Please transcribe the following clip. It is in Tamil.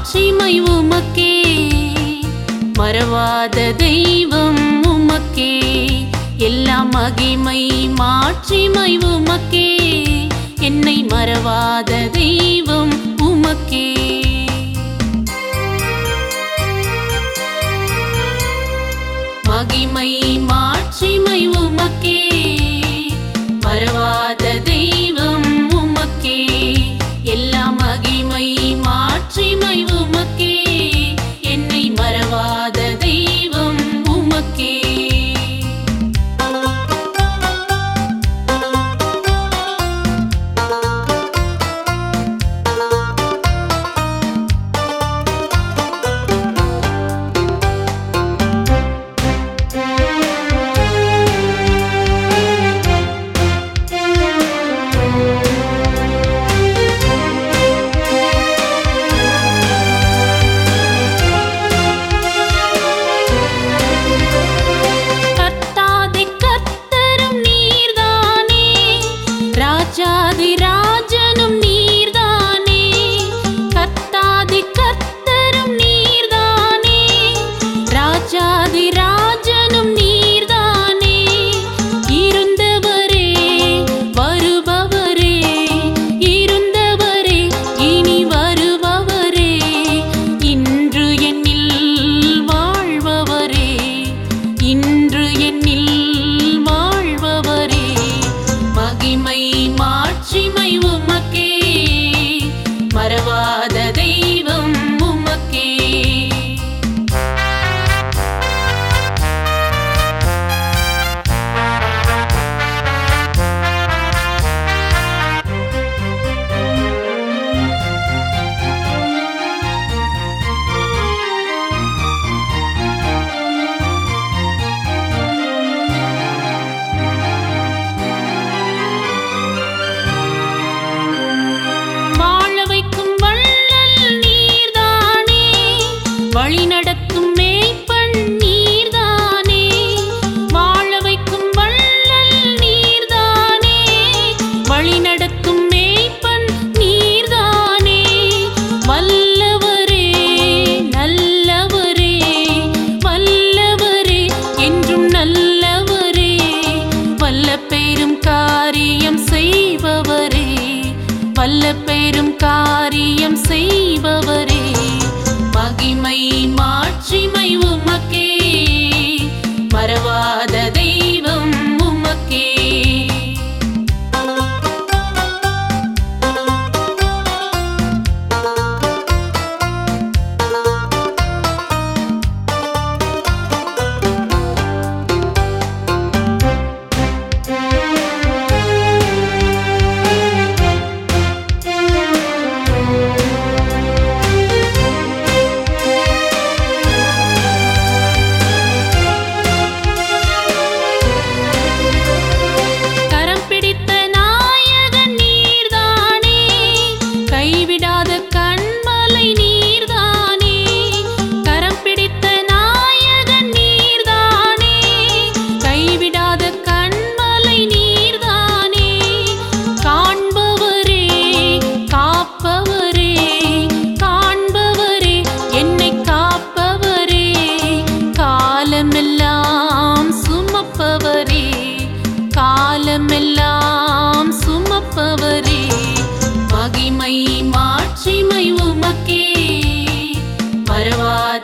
மாட்சிமை உமக்கே மறவாத தெய்வம் உமக்கே எல்லாம் மகிமை மாட்சிமை உமக்கே என்னை மறவாத தெய்வம் உமக்கே மகிமை மாட்சிமை உமக்கே மறவாத தெய்வம் உமக்கே எல்லாம் மகிமை மாட்சிமை உமக்கே என்னை மறவாத தெய்வம் உமக்கே கர்த்தாதி கர்த்தரும் நீர்தானே ராஜாதி ராஜனும் நீர்தானே கர்த்தாதி கர்த்தரும் நீர்தானே ராஜாதி ராஜனும் நீர்தானே இருந்தவரே வருபவரே இருந்தவரே இனி வருபவரே இன்று என்னில் வாழ்பவரே இன்று என்னில் வாழ்பவரே மகிமை மாட்சிமை உமக்கே மறவாத தெய்வம் உமக்கே வாழ வைக்கும் வள்ளல் நீர்தானே வழி நடத்தும் மேய்ப்பன் நீர்தானே வாழ வைக்கும் வள்ளல் நீர்தானே வழி நடத்தும் மேய்ப்பன் நீர்தானே வல்லவரே நல்லவரே வல்லவரே என்றும் நல்லவரே வல்ல பெரும் காரியம் செய்பவரே வல்ல பெரும் காரியம் செய்பவரே மகிமை மாட்சிமை உமக்கே மறவாத தெய்வம் உமக்கே கரம் பிடித்த நாயகன் நீர்தானே கைவிடாத கண்மலை நீர்தானே கரம் பிடித்த நாயகன் நீர்தானே கைவிடாத கண்மலை நீர்தானே காண்பவரே காப்பவரே காண்பவரே என்னை காப்பவரே காலமெல்லாம் சுமப்பவரே காலமெல்லாம் சுமப்பவரே மகிமை மாட்சிமை உமக்கே மறவாத